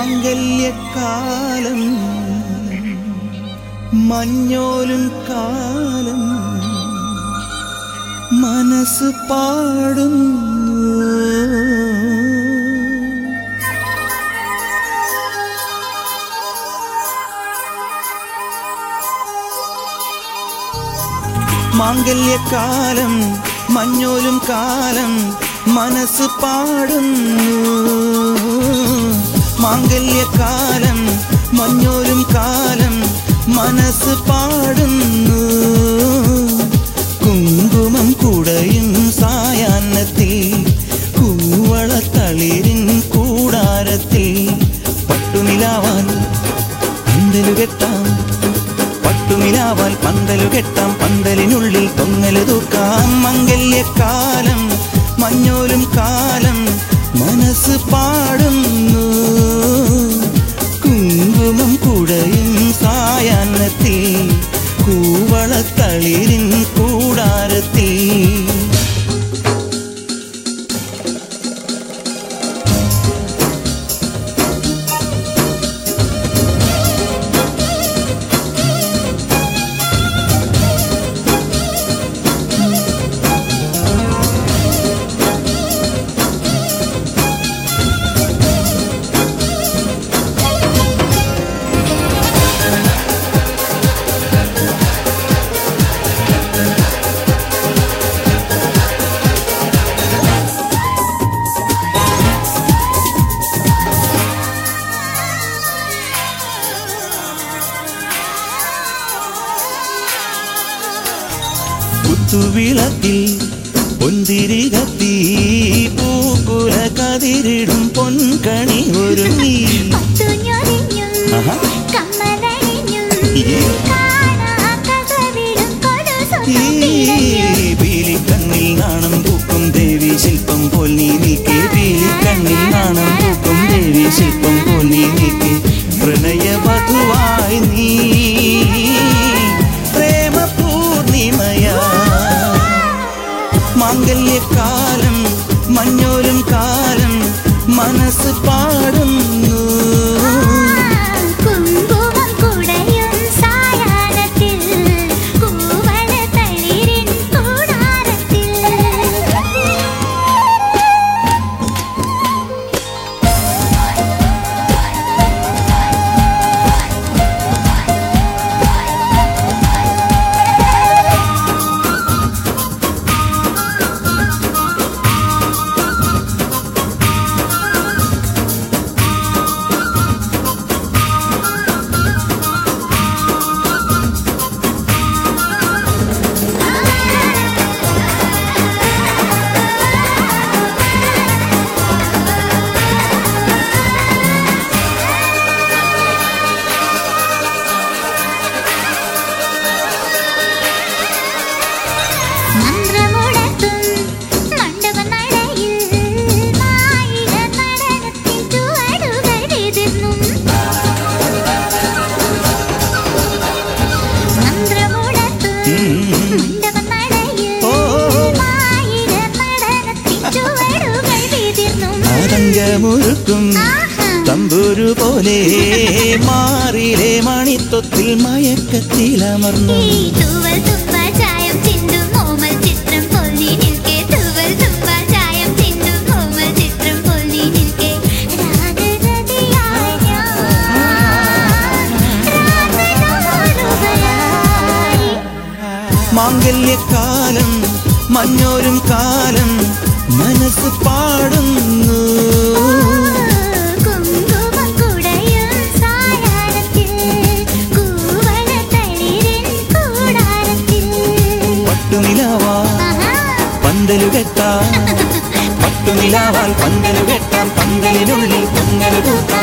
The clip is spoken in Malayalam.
മാംഗല്യക്കാലം മഞ്ഞോലും കാലം മനസ്സ് പാടുന്നു മാംഗല്യക്കാലം മഞ്ഞോലും കാലം മനസ്സ് പാടുന്നു മാംഗല്യക്കാലം മഞ്ഞോലും കാലം മനസ്സ് പാടുന്നു കുങ്കുമം കുടയും സായാഹ്നത്തിൽ കൂവളത്തളിരിൻ കൂടാരത്തിൽ പട്ടുനിലാവാൻ പന്തലു കെട്ടാം പട്ടുനിലാവാൽ പന്തലു കെട്ടാം പന്തലിനുള്ളിൽ തൊങ്ങല് തൂക്കാം മംഗല്യക്കാലം മഞ്ഞോലും കാലം മനസ്സ് പാടുന്നു കുങ്കുമം കുടയും സായാഹ്നത്തിൽ കൂവളത്തളിരിൻ കൂടാരത്തിൽ കുത്തുവിളക്കിൽ പൊന്തിരി കത്തി പൂക്കുല കതിരിടും പൊൻകണി ഒരുങ്ങി പത്തുഞ്ഞൊരിഞ്ഞും ആഹാ. കമ്മലണിഞ്ഞും ഈ. കാണാക്കസവിടും കൊലുസൊന്നും ഈ തിരഞ്ഞും പീലിക്കണ്ണിൽ നാണം പൂക്കും ദേവി ശില്പം പോൽ നീ നീക്കെ പീലിക്കണ്ണിൽ നാണം പൂക്കും ദേവി ശില്പം പോൽ നീ നീക്കെ പ്രണയവധുവായി നീ പ്രേമ പൂർണിമയാ മാംഗല്യക്കാലം മഞ്ഞോലും കാലം മനസ്സ് പാടുന്നു കുങ്കുമം കുടയും സായാഹ്നത്തിൽ കൂവളത്തളിരിൻ കൂടാരത്തിൽ മന്ത്രമുഴക്കും മണ്ഡപനടയിൽ മായിക നടനത്തിൻ ചുവടുകൾ വിതിർന്നും. മന്ത്രമുഴക്കും മണ്ഡപനടയിൽ ഓ. മായിക നടനത്തിൻ ചുവടുകൾ വിതിർന്നും. ആതങ്കമൊരുക്കും ആഹാ. തമ്പുരു പോലെ മാറിലെ മണിത്വത്തിൽ മയക്കത്തിലമർന്നു ഈ തൂവൽ തുമ്പാൽ ചായം ചിന്തും ഓമൽ ചിത്രം പൊല്ലി നിൽക്കെ. തൂവൽ തുമ്പാൽ ചായം ചിന്തും ഓമൽ ചിത്രം പൊല്ലി നിൽക്കെ. രാഗരതിയായ ഞാൻ രാഗലോലുപയായി. മാംഗല്യക്കാലം മഞ്ഞോരും കാലം മനസ്സ് പാടുന്നു കുങ്കുമം കുടയും സായാഹ്നത്തിൽ കൂവളത്തളിരിൻ കൂടാരത്തിൽ. പട്ടുനിലാവാ ആഹാ. പന്തലു കെട്ടാം പട്ടുനിലാവാൽ പന്തലു കെട്ടാം പന്തലിനുള്ളിൽ പൊങ്ങൽ കൂട്ടാം